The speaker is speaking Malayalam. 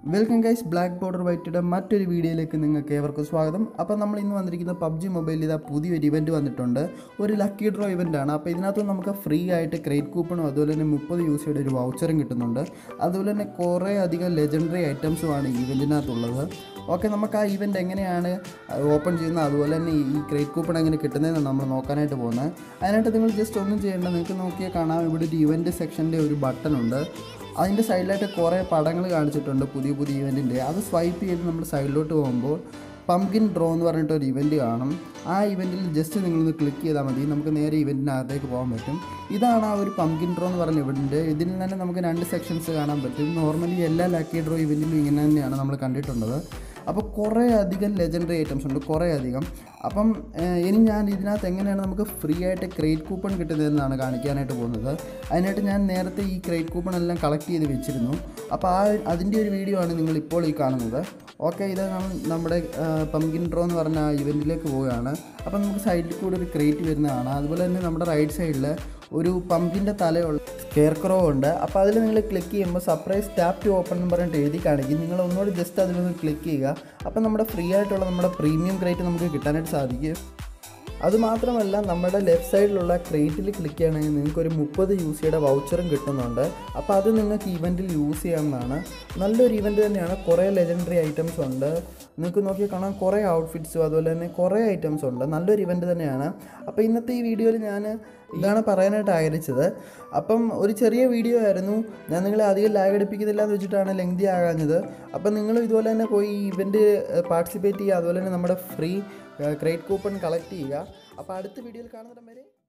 വെൽക്കം ഗൈസ് ബ്ലാക്ക് ബോർഡർ വൈറ്റിയുടെ മറ്റൊരു വീഡിയോയിലേക്ക് നിങ്ങൾക്ക് ഏവർക്കും സ്വാഗതം അപ്പോൾ നമ്മൾ ഇന്ന് വന്നിരിക്കുന്ന പബ്ജി മൊബൈലിൽ ഇതാ പുതിയൊരു ഇവൻറ്റ് വന്നിട്ടുണ്ട് ഒരു ലക്കി ഡ്രോ ഇവൻ്റ് ആണ് അപ്പോൾ ഇതിനകത്ത് നമുക്ക് ഫ്രീ ആയിട്ട് ക്രേറ്റ് കൂപ്പണും അതുപോലെ തന്നെ മുപ്പത് യൂസിയുടെ ഒരു വൗച്ചറും കിട്ടുന്നുണ്ട് അതുപോലെ തന്നെ കുറേ അധികം ലെജൻഡറി ഐറ്റംസുമാണ് ഈ ഇവൻറ്റിനകത്തുള്ളത് ഓക്കെ നമുക്ക് ആ ഇവൻ്റ് എങ്ങനെയാണ് ഓപ്പൺ ചെയ്യുന്നത് അതുപോലെ തന്നെ ഈ ക്രേറ്റ് കൂപ്പൺ എങ്ങനെ കിട്ടുന്നതെന്ന് നമ്മൾ നോക്കാനായിട്ട് പോകുന്നത് അതിനായിട്ട് നിങ്ങൾ ജസ്റ്റ് ഒന്നും ചെയ്യേണ്ട നിങ്ങൾക്ക് നോക്കിയാൽ കാണാം ഇവിടെ ഒരു ഇവൻറ്റ് സെക്ഷൻ്റെ ഒരു ബട്ടൺ ഉണ്ട് അതിൻ്റെ സൈഡിലായിട്ട് കുറേ പടങ്ങൾ കാണിച്ചിട്ടുണ്ട് പുതിയ പുതിയ ഇവൻറ്റിൻ്റെ അത് സ്വൈപ്പ് ചെയ്ത് നമ്മൾ സൈഡിലോട്ട് പോകുമ്പോൾ പംകിൻ ഡ്രോ എന്ന് പറഞ്ഞിട്ട് ഒരു ഇവൻറ്റ് കാണും ആ ഇവൻറ്റിൽ ജസ്റ്റ് നിങ്ങളൊന്ന് ക്ലിക്ക് ചെയ്താൽ മതി നമുക്ക് നേരെ ഇവൻറ്റിനകത്തേക്ക് പോകാൻ പറ്റും ഇതാണ് ആ ഒരു പംകിൻ ഡ്രോ എന്ന് പറഞ്ഞ ഇവൻറ്റ് ഇതിൽ തന്നെ നമുക്ക് രണ്ട് സെക്ഷൻസ് കാണാൻ പറ്റും നോർമലി എല്ലാ ലക്കി ഡ്രോ ഇവൻറ്റിലും ഇങ്ങനെ തന്നെയാണ് നമ്മൾ കണ്ടിട്ടുള്ളത് അപ്പോൾ കുറേ അധികം ലെജൻഡറി ഐറ്റംസ് ഉണ്ട് കുറേ അധികം അപ്പം ഏഹ്, ഇനി ഞാൻ ഇതിനകത്ത് എങ്ങനെയാണ് നമുക്ക് ഫ്രീ ആയിട്ട് ക്രേറ്റ് കൂപ്പൺ കിട്ടുന്നതെന്നാണ് കാണിക്കാനായിട്ട് പോകുന്നത് അതിനായിട്ട് ഞാൻ നേരത്തെ ഈ ക്രേറ്റ് കൂപ്പൺ എല്ലാം കളക്ട് ചെയ്ത് വെച്ചിരുന്നു അപ്പോൾ ആ അതിൻ്റെ ഒരു വീഡിയോ ആണ് നിങ്ങൾ ഇപ്പോൾ ഈ കാണുന്നത് ഓക്കെ ഇത് നമ്മൾ നമ്മുടെ പംകിൻ ഡ്രോ എന്ന് പറഞ്ഞ ഇവൻറ്റിലേക്ക് പോവുകയാണ് അപ്പം നമുക്ക് സൈഡിൽ കൂടെ ഒരു ക്രേറ്റ് വരുന്നതാണ് അതുപോലെ തന്നെ നമ്മുടെ റൈറ്റ് സൈഡിൽ ഒരു പമ്പിൻ്റെ തലയുള്ള സ്കെയർ ക്രോ ഉണ്ട് അപ്പോൾ അതിൽ നിങ്ങൾ ക്ലിക്ക് ചെയ്യുമ്പോൾ സർപ്രൈസ് ടാപ്പ് ടു ഓപ്പൺ എന്ന് പറഞ്ഞിട്ട് എഴുതി കാണിക്കും നിങ്ങൾ ഒന്നുകൂടി ജസ്റ്റ് അതിലൊന്ന് ക്ലിക്ക് ചെയ്യുക അപ്പോൾ നമ്മുടെ ഫ്രീ ആയിട്ടുള്ള നമ്മുടെ പ്രീമിയം ക്രേറ്റ് നമുക്ക് കിട്ടാനായിട്ട് സാധിക്കും അതുമാത്രമല്ല നമ്മുടെ ലെഫ്റ്റ് സൈഡിലുള്ള ക്രേറ്റിൽ ക്ലിക്ക് ചെയ്യണമെങ്കിൽ നിങ്ങൾക്ക് ഒരു മുപ്പത് യൂസ് ചെയ്യുടെ വൗച്ചറും കിട്ടുന്നുണ്ട് അപ്പോൾ അത് നിങ്ങൾക്ക് ഇവൻറ്റിൽ യൂസ് ചെയ്യാവുന്നതാണ് നല്ലൊരു ഇവൻറ്റ് തന്നെയാണ് കുറേ ലെജൻഡറി ഐറ്റംസ് ഉണ്ട് നിങ്ങൾക്ക് നോക്കി കാണാൻ കുറേ ഔട്ട്ഫിറ്റ്സും അതുപോലെ തന്നെ കുറേ ഐറ്റംസ് ഉണ്ട് നല്ലൊരു ഇവൻറ്റ് തന്നെയാണ് അപ്പോൾ ഇന്നത്തെ ഈ വീഡിയോയിൽ ഞാൻ ഇതാണ് പറയാനായിട്ട് ആഗ്രഹിച്ചത് അപ്പം ഒരു ചെറിയ വീഡിയോ ആയിരുന്നു ഞാൻ നിങ്ങളെ അധികം ലാഗ് അടിപ്പിക്കുന്നില്ല എന്ന് വെച്ചിട്ടാണ് ലെങ്തി ആകാഞ്ഞത് അപ്പം നിങ്ങൾ ഇതുപോലെ തന്നെ പോയി ഈ ഇവൻറ്റ് പാർട്ടിസിപ്പേറ്റ് ചെയ്യുക അതുപോലെ തന്നെ നമ്മുടെ ഫ്രീ ക്രേറ്റ് കൂപ്പൺ കളക്ട് ചെയ്യുക അപ്പോൾ അടുത്ത വീഡിയോയിൽ കാണുന്നിടം വരെ